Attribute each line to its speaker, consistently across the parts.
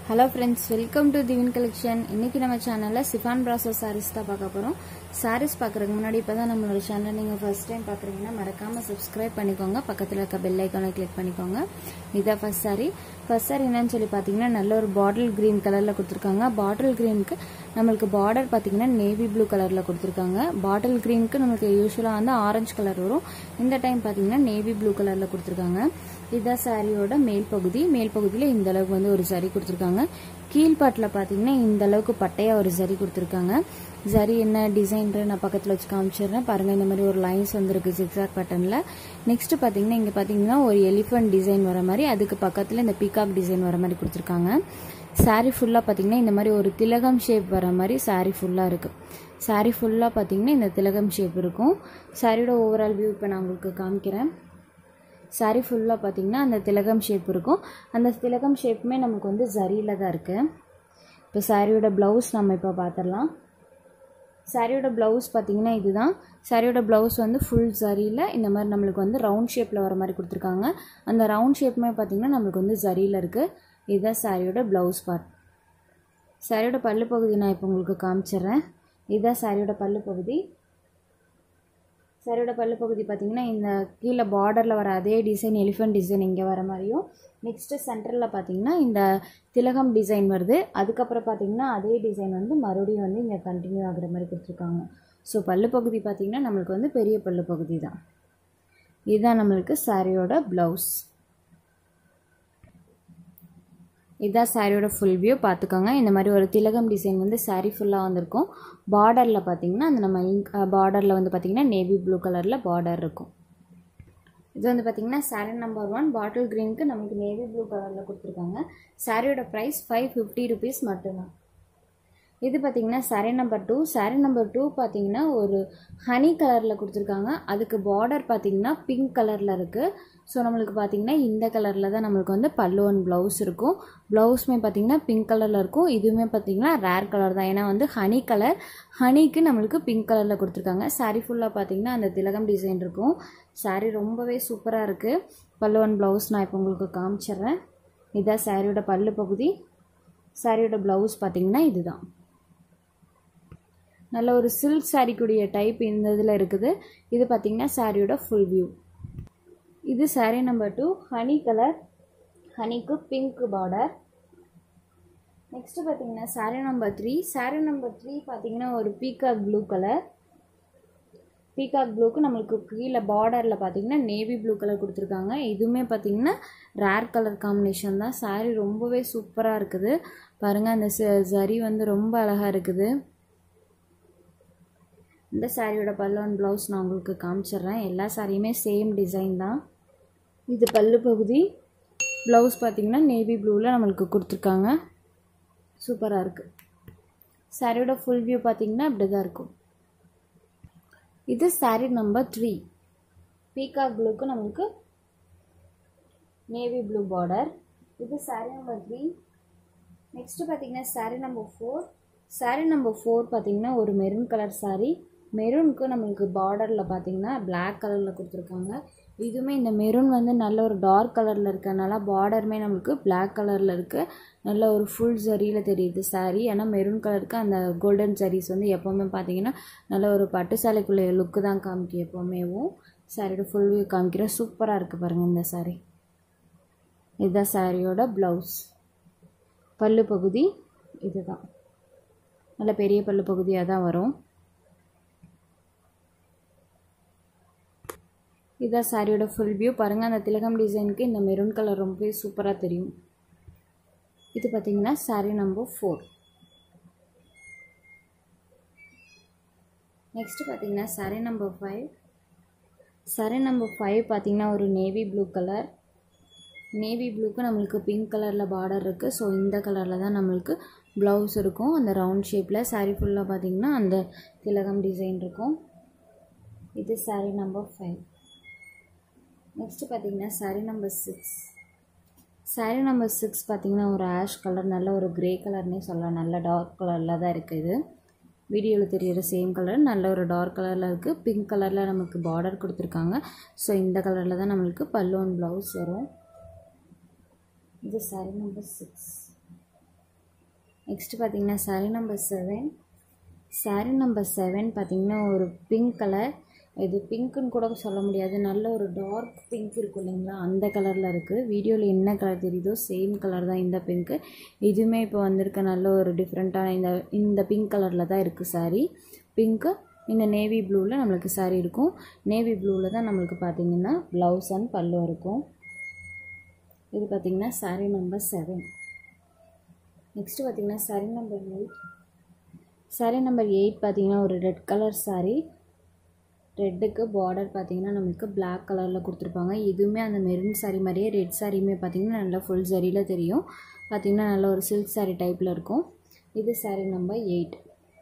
Speaker 1: hello friends welcome to Thivin collection இன்னைக்கு நம்ம சேனலில் சிஃபான் ப்ராசோ சாரீஸ் தான் பார்க்க போகிறோம் சாரீஸ் பார்க்குறதுக்கு முன்னாடி இப்போ தான் நம்மளோட சேனலை நீங்கள் ஃபர்ஸ்ட் டைம் பார்க்குறீங்கன்னா மறக்காமல் சப்ஸ்கிரைப் பண்ணிக்கோங்க பக்கத்தில் இருக்க பெல் ஐக்கானை கிளிக் பண்ணிக்கோங்க இதான் ஃபர்ஸ்ட் சாரி ஃபர்ஸ்ட் சாரி என்னன்னு சொல்லி பார்த்தீங்கன்னா நல்ல ஒரு பாட்டில் க்ரீன் கலரில் கொடுத்துருக்காங்க பாட்டில் க்ரீனுக்கு நம்மளுக்கு பார்டர் பார்த்தீங்கன்னா நேவி ப்ளூ கலரில் கொடுத்துருக்காங்க பாட்டில் க்ரீனுக்கு நம்மளுக்கு யூஸ்வலாக வந்து ஆரஞ்சு கலர் வரும் இந்த டைம் பார்த்தீங்கன்னா நேவி ப்ளூ கலரில் கொடுத்துருக்காங்க இதுதான் சாரியோட மேல் பகுதி மேல் பகுதியில் இந்த அளவுக்கு வந்து ஒரு சரி கொடுத்துருக்காங்க கீழ்பாட்டில் பார்த்தீங்கன்னா இந்த அளவுக்கு பட்டையாக ஒரு சரி கொடுத்துருக்காங்க சரி என்ன டிசைன்ற நான் பக்கத்தில் வச்சு காமிச்சிடுறேன் பாருங்கள் இந்த மாதிரி ஒரு லைன்ஸ் வந்துருக்கு ஜிக்ஸாக் பேட்டர்னில் நெக்ஸ்ட் பார்த்தீங்கன்னா இங்கே பார்த்தீங்கன்னா ஒரு எலிஃபண்ட் டிசைன் வர மாதிரி அதுக்கு பக்கத்தில் இந்த பீகாக் டிசைன் வர மாதிரி கொடுத்துருக்காங்க சாரீ ஃபுல்லாக பார்த்தீங்கன்னா இந்த மாதிரி ஒரு திலகம் ஷேப் வர மாதிரி சாரீ ஃபுல்லாக இருக்குது சாரீ ஃபுல்லாக பார்த்தீங்கன்னா இந்த திலகம் ஷேப் இருக்கும் சாரியோட ஓவரால் வியூ இப்போ நான் உங்களுக்கு காமிக்கிறேன் சாரீ ஃபுல்லாக பார்த்தீங்கன்னா அந்த திலகம் ஷேப் இருக்கும் அந்த திலகம் ஷேப்புமே நமக்கு வந்து ஜரியில் தான் இருக்குது இப்போ சாரியோட ப்ளவுஸ் நம்ம இப்போ பார்த்துடலாம் சாரியோட ப்ளவுஸ் பார்த்தீங்கன்னா இதுதான் சாரியோட ப்ளவுஸ் வந்து ஃபுல் ஜரியில் இந்த மாதிரி நம்மளுக்கு வந்து ரவுண்ட் ஷேப்பில் வர மாதிரி கொடுத்துருக்காங்க அந்த ரவுண்ட் ஷேப்புமே பார்த்தீங்கன்னா நம்மளுக்கு வந்து ஜரியில் இருக்குது இதுதான் சாரியோட ப்ளவுஸ் பார்ட் சாரியோட பல்லு பகுதி நான் இப்போ உங்களுக்கு காமிச்சிடுறேன் இதுதான் சாரியோட பல்லு பகுதி சாரியோட பல்லு பகுதி பார்த்தீங்கன்னா இந்த கீழே பார்டரில் வர அதே டிசைன் எலிஃபென்ட் டிசைன் இங்கே வர மாதிரியும் நெக்ஸ்ட்டு சென்டரில் பார்த்தீங்கன்னா இந்த திலகம் டிசைன் வருது அதுக்கப்புறம் பார்த்தீங்கன்னா அதே டிசைன் வந்து மறுபடியும் வந்து இங்கே கண்டினியூ ஆகுற மாதிரி கொடுத்துருக்காங்க ஸோ பல்லு பகுதி பார்த்தீங்கன்னா நம்மளுக்கு வந்து பெரிய பல்லு பகுதி தான் இதுதான் நம்மளுக்கு சாரியோட ப்ளவுஸ் இதுதான் சாரியோட ஃபுல் வியூ பார்த்துக்கோங்க இந்த மாதிரி ஒரு திலகம் டிசைன் வந்து சாரீ ஃபுல்லாக வந்திருக்கும் பார்டரில் பார்த்தீங்கன்னா அந்த நம்ம இங்க் பார்டரில் வந்து பார்த்திங்கன்னா நேவி ப்ளூ கலரில் பார்டர் இருக்கும் இது வந்து பார்த்திங்கன்னா சாரீ நம்பர் ஒன் பாட்டில் க்ரீனுக்கு நமக்கு நேவி ப்ளூ கலரில் கொடுத்துருக்காங்க சாரியோட ப்ரைஸ் ஃபைவ் ஃபிஃப்டி ருபீஸ் மட்டும்தான் இது பார்த்திங்கன்னா sari number two sari number two பார்த்தீங்கன்னா ஒரு ஹனி கலரில் கொடுத்துருக்காங்க அதுக்கு பார்டர் பார்த்திங்கன்னா பிங்க் கலரில் இருக்குது ஸோ நம்மளுக்கு பார்த்திங்கன்னா இந்த கலரில் தான் நம்மளுக்கு வந்து பல்லு அண்ட் ப்ளவுஸ் இருக்கும் ப்ளவுஸுமே பார்த்திங்கன்னா பிங்க் கலரில் இருக்கும் இதுவுமே பார்த்திங்கன்னா ரேர் கலர் தான் ஏன்னா வந்து ஹனி கலர் ஹனிக்கு நம்மளுக்கு பிங்க் கலரில் கொடுத்துருக்காங்க சாரீ ஃபுல்லாக பார்த்திங்கன்னா அந்த திலகம் டிசைன் இருக்கும் சாரீ ரொம்பவே சூப்பராக இருக்குது பல்லு அண்ட் ப்ளவுஸ் நான் இப்போ உங்களுக்கு காமிச்சிட்றேன் இதான் சாரியோட பல்லு பகுதி சாரியோட ப்ளவுஸ் பார்த்திங்கன்னா இதுதான் நல்ல ஒரு சில்க் சாரீக்குடைய டைப் இந்த இதில் இருக்குது இது பார்த்திங்கன்னா சாரியோட ஃபுல் வியூ இது sari number two honey colour ஹனிக்கு பிங்க் பார்டர் நெக்ஸ்ட்டு பார்த்தீங்கன்னா sari number three sari number three பார்த்தீங்கன்னா ஒரு பீகாக் ப்ளூ கலர் பீகாக் ப்ளூக்கு நம்மளுக்கு கீழே பார்டரில் பார்த்தீங்கன்னா நேவி ப்ளூ கலர் கொடுத்துருக்காங்க இதுவுமே பார்த்தீங்கன்னா ரேர் கலர் காம்பினேஷன் தான் சாரீ ரொம்பவே சூப்பராக இருக்குது பாருங்கள் அந்த சரி வந்து ரொம்ப அழகாக இருக்குது இந்த சாரியோட பல்லு அண்ட் ப்ளவுஸ் நான் உங்களுக்கு காமிச்சிட்றேன் எல்லா சாரியுமே சேம் டிசைன் தான் இது பல்லு பகுதி ப்ளவுஸ் பார்த்திங்கன்னா நேவி ப்ளூவில் நம்மளுக்கு கொடுத்துருக்காங்க சூப்பராக இருக்குது சாரியோட ஃபுல் வியூ பார்த்திங்கன்னா இப்படி தான் இருக்கும் இது சாரீ நம்பர் த்ரீ பீகாக் ப்ளூக்கு நம்மளுக்கு நேவி ப்ளூ பார்டர் இது சாரீ நம்பர் த்ரீ நெக்ஸ்ட்டு பார்த்திங்கன்னா sari number four sari number four பார்த்திங்கன்னா ஒரு மெரூன் கலர் சாரீ மெரூனுக்கு நம்மளுக்கு பார்டரில் பார்த்தீங்கன்னா பிளாக் கலரில் கொடுத்துருக்காங்க இதுவுமே இந்த மெரூன் வந்து நல்ல ஒரு டார்க் கலரில் இருக்கனால பார்டருமே நம்மளுக்கு பிளாக் கலரில் இருக்குது நல்ல ஒரு ஃபுல் ஜரியில் தெரியுது சாரீ ஏன்னா மெரூன் கலருக்கு அந்த கோல்டன் ஜரீஸ் வந்து எப்போவுமே பார்த்தீங்கன்னா நல்ல ஒரு பட்டு சாலைக்குள்ளே லுக்கு தான் காமிக்கும் எப்போவுமேவும் சாரியோட ஃபுல் வியூ காமிக்கிற சூப்பராக இருக்குது பாருங்கள் இந்த சாரீ இதுதான் சாரியோட ப்ளவுஸ் பல்லு பகுதி இதுதான் நல்ல பெரிய பல்லு பகுதியாக தான் வரும் இதான் சாரியோட ஃபுல் வியூ பாருங்கள் அந்த திலகம் டிசைனுக்கு இந்த மெரூன் கலர் ரொம்பவே சூப்பராக தெரியும் இது பார்த்திங்கன்னா சாரீ நம்பர் ஃபோர் நெக்ஸ்ட்டு பார்த்திங்கன்னா sari number five sari number five பார்த்திங்கன்னா ஒரு நேவி ப்ளூ கலர் நேவி ப்ளூக்கு நம்மளுக்கு பிங்க் கலரில் பார்டர் இருக்குது ஸோ இந்த கலரில் தான் நம்மளுக்கு ப்ளவுஸ் இருக்கும் அந்த ரவுண்ட் ஷேப்பில் சாரீ ஃபுல்லாக பார்த்திங்கன்னா அந்த திலகம் டிசைன் இருக்கும் இது சாரீ நம்பர் ஃபைவ் நெக்ஸ்ட்டு பார்த்தீங்கன்னா sari number six sari number six பார்த்தீங்கன்னா ஒரு ஆஷ் கலர் நல்ல ஒரு க்ரே கலர்னே சொல்லலாம் நல்ல டார்க் கலரில் தான் இருக்குது இது வீடியோவில் தெரியிற சேம் கலர் நல்ல ஒரு டார்க் கலரில் இருக்குது பிங்க் கலரில் நமக்கு பார்டர் கொடுத்துருக்காங்க ஸோ இந்த கலரில் தான் நம்மளுக்கு பல்லு அண்ட் ப்ளவுஸ் வரும் இது சாரீ நம்பர் சிக்ஸ் நெக்ஸ்ட் பார்த்தீங்கன்னா sari number seven sari number seven பார்த்தீங்கன்னா ஒரு பிங்க் கலர் இது பிங்க்குன்னு கூட சொல்ல முடியாது நல்ல ஒரு டார்க் பிங்க் இருக்கும் இல்லைங்களா அந்த கலரில் இருக்குது வீடியோவில் என்ன கலர் தெரியுதோ சேம் கலர் தான் இந்த பிங்க்கு இதுவுமே இப்போ வந்திருக்க நல்ல ஒரு டிஃப்ரெண்ட்டான இந்த இந்த பிங்க் கலரில் தான் இருக்குது சாரீ பிங்க்கு இந்த நேவி ப்ளூவில் நம்மளுக்கு சாரீ இருக்கும் நேவி ப்ளூவில் தான் நம்மளுக்கு பார்த்தீங்கன்னா ப்ளவுஸ் அண்ட் பல்லும் இருக்கும் இது பார்த்திங்கன்னா சாரீ நம்பர் செவன் நெக்ஸ்ட்டு பார்த்திங்கன்னா sari number eight sari number eight பார்த்திங்கன்னா ஒரு ரெட் கலர் சாரீ ரெட்டுக்கு பார்டர் பார்த்திங்கன்னா நம்மளுக்கு பிளாக் கலரில் கொடுத்துருப்பாங்க இதுவுமே அந்த மெரூன் சாரீ மாதிரியே ரெட் சாரியுமே பார்த்திங்கன்னா நல்லா ஃபுல் சரியில் தெரியும் பார்த்திங்கன்னா நல்ல ஒரு சில்க் சாரீ டைப்பில் இருக்கும் இது sari number eight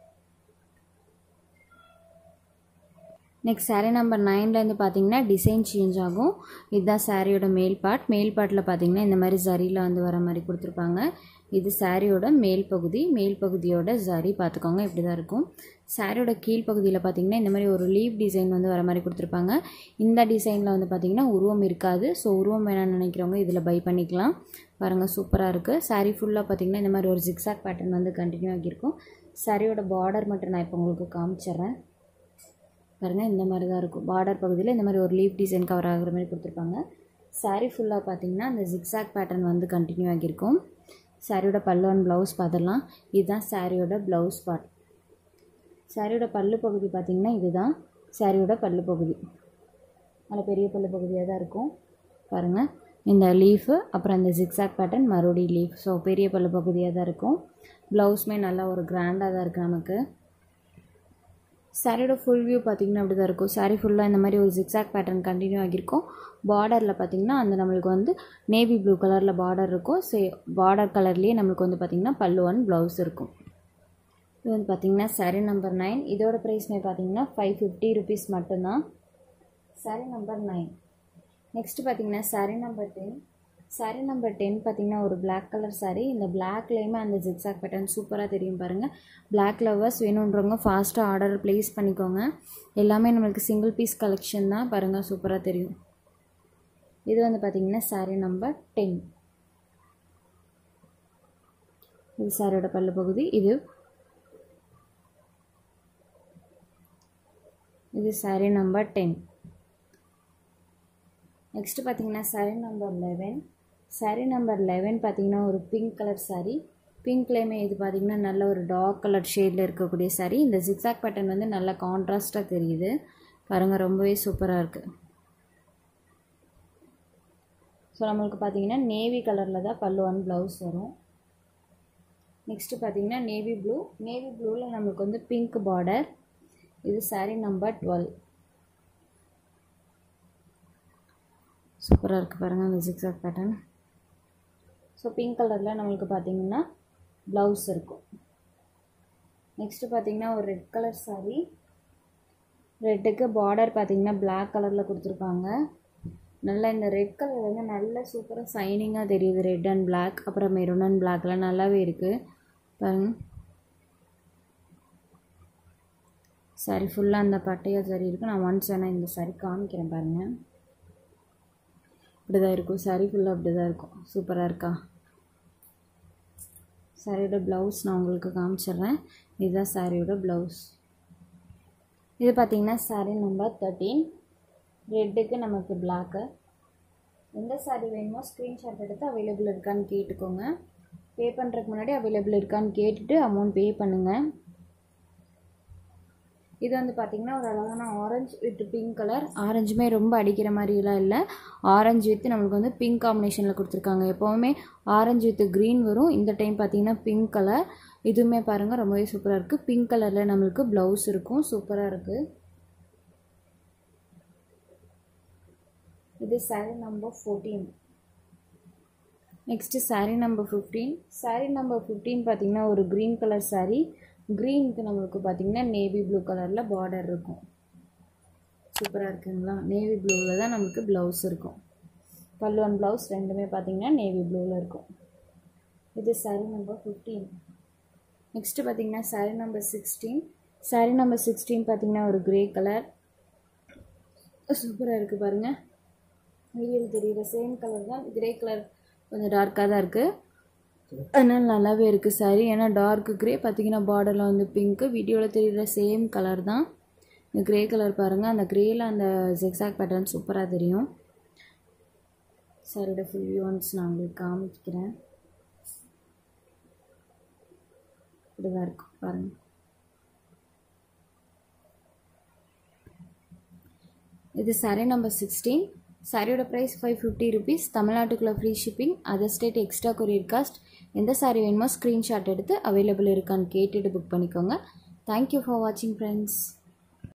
Speaker 1: next sari number நைன்லேருந்து பார்த்தீங்கன்னா டிசைன் சேஞ்ச் ஆகும் இதுதான் சாரியோட மேல் பார்ட் மேல் பார்ட்டில் பார்த்தீங்கன்னா இந்த மாதிரி ஜரியில் வந்து வர மாதிரி கொடுத்துருப்பாங்க இது சாரியோட மேல் பகுதி மேல் பகுதியோட ஜரி பார்த்துக்கோங்க இப்படி தான் இருக்கும் சாரியோட கீழ்ப்பகுதியில் பார்த்தீங்கன்னா இந்த மாதிரி ஒரு லீவ் டிசைன் வந்து வர மாதிரி கொடுத்துருப்பாங்க இந்த டிசைனில் வந்து பார்த்திங்கன்னா உருவம் இருக்காது ஸோ உருவம் வேணாம்னு நினைக்கிறவங்க இதில் பை பண்ணிக்கலாம் பாருங்கள் சூப்பராக இருக்குது சாரீ ஃபுல்லாக பார்த்திங்கன்னா இந்த மாதிரி ஒரு ஜிக்ஸாக் பேட்டர்ன் வந்து கண்டினியூ ஆகியிருக்கும் சாரியோட பார்டர் மட்டும் நான் இப்போ உங்களுக்கு காமிச்சிட்றேன் பாருங்கள் இந்த மாதிரி தான் இருக்கும் பார்டர் பகுதியில் இந்த மாதிரி ஒரு லீவ் டிசைன் கவர் ஆகிற மாதிரி கொடுத்துருப்பாங்க சாரீ ஃபுல்லாக பார்த்தீங்கன்னா அந்த ஜிக்ஸாக் பேட்டர்ன் வந்து கண்டினியூ ஆகியிருக்கும் சாரியோட பல்லு அண்ட் ப்ளவுஸ் பார்த்துடலாம் இதுதான் சாரியோட ப்ளவுஸ் பார்ட் சாரியோட பல்லு பகுதி பார்த்திங்கன்னா இதுதான் சாரியோட பல்லு பகுதி நல்ல பெரிய பல்லு பகுதியாக தான் இருக்கும் பாருங்கள் இந்த லீஃபு அப்புறம் அந்த ஜிக்ஸாக் பேட்டர்ன் மறுபடியும் லீஃப் ஸோ பெரிய பல்லு பகுதியாக தான் இருக்கும் ப்ளவுஸுமே நல்லா ஒரு கிராண்டாக தான் இருக்குது நமக்கு சாரியோட ஃபுல் வியூ பார்த்திங்கன்னா அப்படி தான் இருக்கும் சாரீ ஃபுல்லாக இந்த மாதிரி ஒரு ஜிக்ஸாக் பேட்டர்ன் கண்டினியூ ஆகியிருக்கும் பார்டரில் பார்த்திங்கன்னா அந்த நம்மளுக்கு வந்து நேவி ப்ளூ கலரில் பார்டர் இருக்கும் சே பார்டர் கலர்லேயே நம்மளுக்கு வந்து பார்த்திங்கன்னா பல்லு ஒன் ப்ளவுஸ் இருக்கும் இது வந்து பார்த்திங்கன்னா சாரீ நம்பர் நைன் இதோட ப்ரைஸ்மே பார்த்திங்கன்னா ஃபைவ் ஃபிஃப்டி ருபீஸ் மட்டும்தான் சாரீ நம்பர் நைன் நெக்ஸ்ட்டு பார்த்திங்கன்னா sari number ten sari number ten பார்த்திங்கன்னா ஒரு பிளாக் கலர் சாரீ இந்த பிளாக்லேயுமே அந்த ஜிக்ஸாக் பேட்டர்ன் சூப்பராக தெரியும் பாருங்கள் பிளாக் லவர்ஸ் வேணுன்றவங்க ஃபாஸ்ட்டாக ஆர்டர் ப்ளேஸ் பண்ணிக்கோங்க எல்லாமே நம்மளுக்கு சிங்கிள் பீஸ் கலெக்ஷன் தான் பாருங்கள் சூப்பராக தெரியும் இது வந்து பார்த்திங்கன்னா சாரீ நம்பர் டென் இது சாரியோட பல்லு பகுதி இது இது சாரீ நம்பர் டென் நெக்ஸ்ட்டு பார்த்தீங்கன்னா sari number eleven sari number eleven பார்த்தீங்கன்னா ஒரு பிங்க் கலர் சாரீ பிங்க்லேயுமே இது பார்த்தீங்கன்னா நல்ல ஒரு டார்க் கலர் ஷேடில் இருக்கக்கூடிய சாரீ இந்த ஜிக்ஸாக் பேட்டர்ன் வந்து நல்லா கான்ட்ராஸ்ட்டாக தெரியுது பாருங்கள் ரொம்பவே சூப்பராக இருக்குது ஸோ நம்மளுக்கு பார்த்தீங்கன்னா நேவி கலரில் தான் பல்லு ஒன் ப்ளவுஸ் வரும் நெக்ஸ்ட்டு பார்த்தீங்கன்னா நேவி ப்ளூ நேவி ப்ளூவில் நம்மளுக்கு வந்து பிங்க் பார்டர் இது சாரீ நம்பர் டுவெல் சூப்பராக இருக்குது பாருங்கள் அந்த ஜிக்ஸாக் பேட்டர்ன் ஸோ பிங்க் கலரில் நம்மளுக்கு பார்த்தீங்கன்னா ப்ளவுஸ் இருக்கும் நெக்ஸ்ட்டு பார்த்தீங்கன்னா ஒரு ரெட் கலர் சாரீ ரெட்டுக்கு பார்டர் பார்த்தீங்கன்னா பிளாக் கலரில் கொடுத்துருப்பாங்க நல்லா இந்த ரெட் கலர் வந்து நல்ல சூப்பராக சைனிங்காக தெரியுது ரெட் அண்ட் பிளாக் அப்புறம் மெரூன் அண்ட் பிளாக்லாம் நல்லாவே இருக்குது பாருங்கள் சாரி ஃபுல்லாக அந்த பட்டையா சாரி இருக்குது நான் ஒன்ஸ் வேணால் இந்த சாரி காமிக்கிறேன் பாருங்கள் இப்படி தான் இருக்கும் சாரி ஃபுல்லாக அப்படி தான் இருக்கும் சூப்பராக இருக்கா சாரியோட ப்ளவுஸ் நான் உங்களுக்கு காமிச்சிட்றேன் இதுதான் சாரியோட ப்ளவுஸ் இது பார்த்திங்கன்னா சாரி நம்பர் தேர்ட்டீன் ரெட்டுக்கு நமக்கு பிளாக்கு எந்த சாரி வேணுமோ ஸ்க்ரீன்ஷாட் எடுத்து அவைலபிள் இருக்கான்னு கேட்டுக்கோங்க பே பண்ணுறதுக்கு முன்னாடி அவைலபிள் இருக்கான்னு கேட்டுட்டு அமௌண்ட் பே பண்ணுங்கள் இது வந்து பார்த்திங்கன்னா ஒரு அழகான ஆரஞ்சு வித் பிங்க் கலர் ஆரஞ்சுமே ரொம்ப அடிக்கிற மாதிரிலாம் இல்லை ஆரஞ்சு வித் நம்மளுக்கு வந்து பிங்க் காம்பினேஷனில் கொடுத்துருக்காங்க எப்போவுமே ஆரஞ்சு வித் க்ரீன் வரும் இந்த டைம் பார்த்திங்கன்னா பிங்க் கலர் இதுவுமே பாருங்கள் ரொம்பவே சூப்பராக இருக்குது பிங்க் கலரில் நம்மளுக்கு ப்ளவுஸ் இருக்கும் சூப்பராக இருக்குது இது sari number fourteen next sari number fifteen sari number fifteen பார்த்திங்கன்னா ஒரு க்ரீன் கலர் சாரீ க்ரீனுக்கு நம்மளுக்கு பார்த்திங்கன்னா நேவி ப்ளூ கலரில் பார்டர் இருக்கும் சூப்பராக இருக்குங்களா நேவி ப்ளூவில் தான் நமக்கு ப்ளவுஸ் இருக்கும் பல்லு அண்ட் ப்ளவுஸ் ரெண்டுமே பார்த்திங்கன்னா நேவி ப்ளூவில் இருக்கும் இது சாரீ நம்பர் ஃபிஃப்டீன் நெக்ஸ்ட்டு பார்த்திங்கன்னா sari number sixteen sari number sixteen பார்த்திங்கன்னா ஒரு க்ரே கலர் சூப்பராக இருக்குது பாருங்கள் வீடியோவில் தெரியுற சேம் கலர் தான் க்ரே கலர் கொஞ்சம் டார்க்காக தான் இருக்குது அதனால் நல்லாவே இருக்குது சாரி ஏன்னா டார்க் க்ரே பார்த்தீங்கன்னா பார்டரில் வந்து பிங்க்கு வீடியோவில் தெரியுற சேம் கலர் தான் இந்த க்ரே கலர் பாருங்கள் அந்த க்ரேயில் அந்த ஜெக்ஸாக் பேட்டர்ன் சூப்பராக தெரியும் சாரியோட ஃபுல் வியூ ஒன்ஸ் நான் உங்களுக்கு காமிக்கிறேன் இப்படிதான் இருக்கும் பாருங்கள் இது சாரீ நம்பர் சிக்ஸ்டீன் சாரியோட ப்ரைஸ் ஃபைவ் ஃபிஃப்டி ருபீஸ் தமிழ்நாட்டுக்குள்ளே free shipping other state extra courier cost எந்த சாரீ வேணுமோ ஸ்க்ரீன்ஷாட் எடுத்து அவைலபிள் இருக்கான்னு கேட்டுட்டு புக் பண்ணிக்கோங்க தேங்க்யூ ஃபார் வாட்சிங் ஃப்ரெண்ட்ஸ்